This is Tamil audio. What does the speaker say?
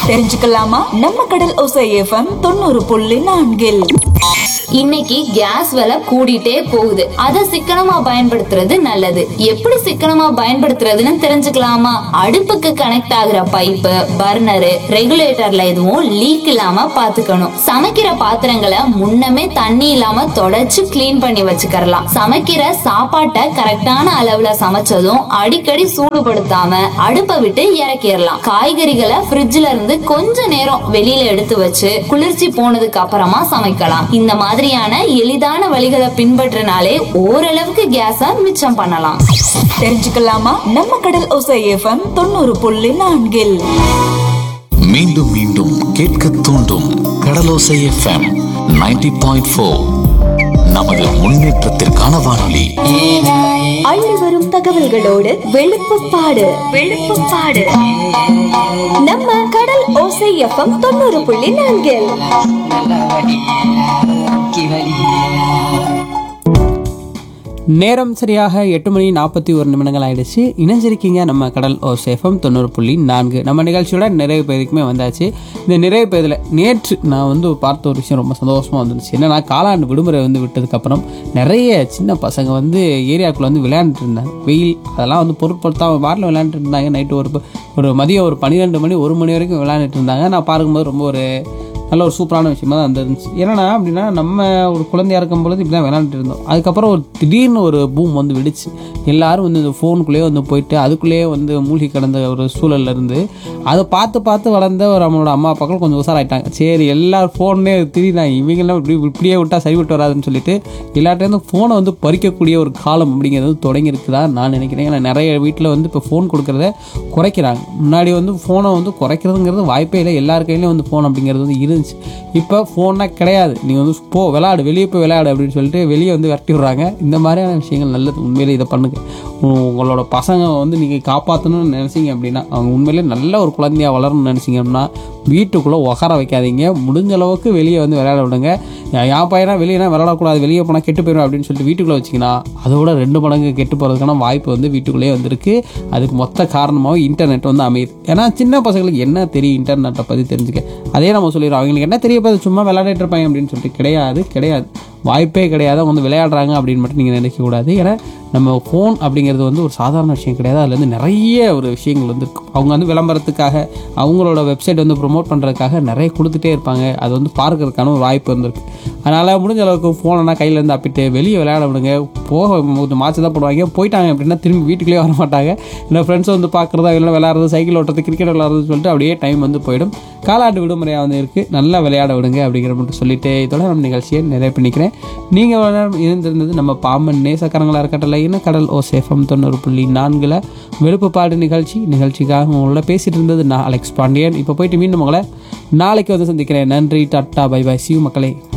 தெரிஞ்சுக்கலாமா நம்ம கடல் ஒசை எஃப்எம் தொண்ணூறு புள்ளி நான்கில் இன்னைக்கு கேஸ் விலை கூடிட்டே போகுது அத சிக்கனமா பயன்படுத்துறது நல்லது எப்படி சிக்கனமா பயன்படுத்துறதுன்னு தெரிஞ்சுக்கலாமா அடுப்புக்கு கனெக்ட் ஆகுற பைப்பு பர்னரு ரெகுலேட்டர்ல எதுவும் லீக் இல்லாம பாத்துக்கணும் சமைக்கிற பாத்திரங்களை முன்னமே தண்ணி இல்லாம தொடச்சு க்ளீன் பண்ணி வச்சுக்கறலாம் சமைக்கிற சாப்பாட்டை கரெக்டான அளவுல சமைச்சதும் அடிக்கடி சூடுபடுத்தாம அடுப்பை விட்டு இறக்கிடலாம் காய்கறிகளை ஃப்ரிட்ஜ்ல இருந்து கொஞ்ச நேரம் வெளியில எடுத்து வச்சு குளிர்ச்சி போனதுக்கு அப்புறமா சமைக்கலாம் இந்த மாதிரியான எளிதான வழிகளை பின்பற்றினாலே ஓரளவுக்கு கேஸ மிச்சம் பண்ணலாம் தெரிஞ்சுக்கலாமா நம்ம கடல் ஒசை எஃப்எம் தொண்ணூறு புள்ளி நான்கில் மீண்டும் மீண்டும் கேட்க தூண்டும் கடலோசை எஃப்எம் 90.4 பாயிண்ட் ஃபோர் நமது முன்னேற்றத்திற்கான வானொலி அள்ளி வரும் தகவல்களோடு வெளுப்புப்பாடு வெளுப்புப்பாடு நம்ம கடல் ஓசை எஃப்எம் தொண்ணூறு புள்ளி நான்கில் நேரம் சரியாக எட்டு மணி நாற்பத்தி ஒரு நிமிடங்கள் ஆயிடுச்சு இணைஞ்சிருக்கீங்க நம்ம கடல் ஓ சேஃபம் தொண்ணூறு புள்ளி நான்கு நம்ம நிகழ்ச்சியோட நிறைவு பகுதிக்குமே வந்தாச்சு இந்த நிறைவு பகுதியில் நேற்று நான் வந்து பார்த்த ஒரு விஷயம் ரொம்ப சந்தோஷமாக வந்துருச்சு என்னன்னா காலாண்டு விடுமுறை வந்து விட்டதுக்கப்புறம் நிறைய சின்ன பசங்க வந்து ஏரியாக்குள்ளே வந்து விளையாண்டுட்டு இருந்தாங்க வெயில் அதெல்லாம் வந்து பொருட்படுத்தாம பாட்டில் விளையாண்டுட்டு இருந்தாங்க நைட்டு ஒரு ப- ஒரு மதியம் ஒரு பன்னிரெண்டு மணி ஒரு மணி வரைக்கும் விளையாண்டுட்டு இருந்தாங்க நான் பார்க்கும்போது ரொம்ப ஒரு நல்ல ஒரு சூப்பரான விஷயமா தான் இருந்துச்சு என்னன்னா அப்படின்னா நம்ம ஒரு குழந்தையா இருக்கும் பொழுது இப்படி தான் விளையாண்டுட்டு இருந்தோம் அதுக்கப்புறம் ஒரு திடீர்னு ஒரு பூம் வந்து விடுச்சு எல்லாரும் வந்து இந்த ஃபோனுக்குள்ளேயே வந்து போயிட்டு அதுக்குள்ளேயே வந்து மூழ்கி கிடந்த ஒரு சூழல்ல இருந்து அதை பார்த்து பார்த்து வளர்ந்த ஒரு நம்மளோட அம்மா அப்பாக்கள் கொஞ்சம் உசாராயிட்டாங்க சரி எல்லாரும் ஃபோன்னே திடீர்னாங்க இவங்கெல்லாம் இப்படி இப்படியே விட்டா சரிவிட்டு வராதுன்னு சொல்லிட்டு எல்லார்ட்டேருந்து ஃபோனை வந்து பறிக்கக்கூடிய ஒரு காலம் அப்படிங்கிறது தொடங்கி இருக்குதா நான் நினைக்கிறேன் ஏன்னா நிறைய வீட்டில் வந்து இப்போ ஃபோன் கொடுக்கறத குறைக்கிறாங்க முன்னாடி வந்து ஃபோனை வந்து குறைக்கிறதுங்கிறது வாய்ப்பே இல்லை எல்லார் கையிலையும் வந்து ஃபோன் அப்படிங்கிறது வந்து இருந்துச்சு இப்போ ஃபோன்னா கிடையாது நீ வந்து போ விளையாடு வெளியே போய் விளையாடு அப்படின்னு சொல்லிட்டு வெளியே வந்து விரட்டி விடுறாங்க இந்த மாதிரியான விஷயங்கள் நல்லது உண்மையிலே இதை பண்ணுங்க உ- உங்களோட பசங்க வந்து நீங்கள் காப்பாற்றணும்னு நினச்சிங்க அப்படின்னா அவங்க உண்மையிலே நல்ல ஒரு குழந்தையா வளரணும்னு நினச்சிங்க அப்படின்னா வீட்டுக்குள்ளே உட்கார வைக்காதீங்க முடிஞ்ச அளவுக்கு வெளியே வந்து விளையாட விடுங்க என் என் பையனா வெளியேனா விளையாடக்கூடாது வெளியே போனால் கெட்டு போயிடும் அப்படின்னு சொல்லிட்டு வீட்டுக்குள்ளே வச்சிங்கன்னா அதோட ரெண்டு மடங்கு கெட்டு போகிறதுக்கான வாய்ப்பு வந்து வீட்டுக்குள்ளேயே வந்திருக்கு அதுக்கு மொத்த காரணமாகவும் இன்டர்நெட் வந்து அமையுது ஏன்னா சின்ன பசங்களுக்கு என்ன தெரியும் இன்டர்நெட்டை பற்றி தெரிஞ்சுக்க அதே நம்ம சொல்லிடுறோம் அவங்களுக்கு என்ன தெரிய போகுது சும்மா விளையாடிட்டு இருப்பாங்க அப்படின்னு சொல்லிட்டு கிடையாது கிடையாது வாய்ப்பே கிடையாது அவங்க வந்து விளையாடுறாங்க அப்படின்னு மட்டும் நீங்கள் நினைக்கக்கூடாது ஏன்னா நம்ம ஃபோன் அப்படிங்கிறது வந்து ஒரு சாதாரண விஷயம் கிடையாது அதுல இருந்து நிறைய ஒரு விஷயங்கள் வந்து இருக்கும் அவங்க வந்து விளம்பரத்துக்காக அவங்களோட வெப்சைட் வந்து ப்ரோமோட் பண்ணுறதுக்காக நிறைய கொடுத்துட்டே இருப்பாங்க அது வந்து பார்க்கறதுக்கான ஒரு வாய்ப்பு வந்திருக்கு அதனால் முடிஞ்ச அளவுக்கு ஃபோனை கையிலேருந்து அப்பிட்டு வெளியே விளையாட விடுங்க போக கொஞ்சம் மாச்சு தான் போடுவாங்க போயிட்டாங்க அப்படின்னா திரும்பி வீட்டுக்குள்ளேயே வர மாட்டாங்க இல்லை ஃப்ரெண்ட்ஸ் வந்து பார்க்குறதா இல்லை விளையாடுறது சைக்கிள் ஓட்டுறது கிரிக்கெட் விளையாடுறது சொல்லிட்டு அப்படியே டைம் வந்து போயிடும் காலாண்டு விடுமுறையாக வந்து இருக்குது நல்லா விளையாட விடுங்க அப்படிங்கிற மட்டும் சொல்லிட்டு இதோட நம்ம நிகழ்ச்சியை நிறைவு பண்ணிக்கிறேன் நீங்கள் இருந்திருந்தது நம்ம பாம்பன் நேசக்கரங்களாக இருக்கட்டல இன்னும் கடல் ஓ சேஃபம் தொண்ணூறு புள்ளி நான்கில் வெளுப்புப்பாடு நிகழ்ச்சி நிகழ்ச்சிக்காக உங்களோட பேசிட்டு இருந்தது நான் அலெக்ஸ் பாண்டியன் இப்போ போயிட்டு மீண்டும் உங்களை நாளைக்கு வந்து சந்திக்கிறேன் நன்றி டாட்டா பை பை சிவ மக்களே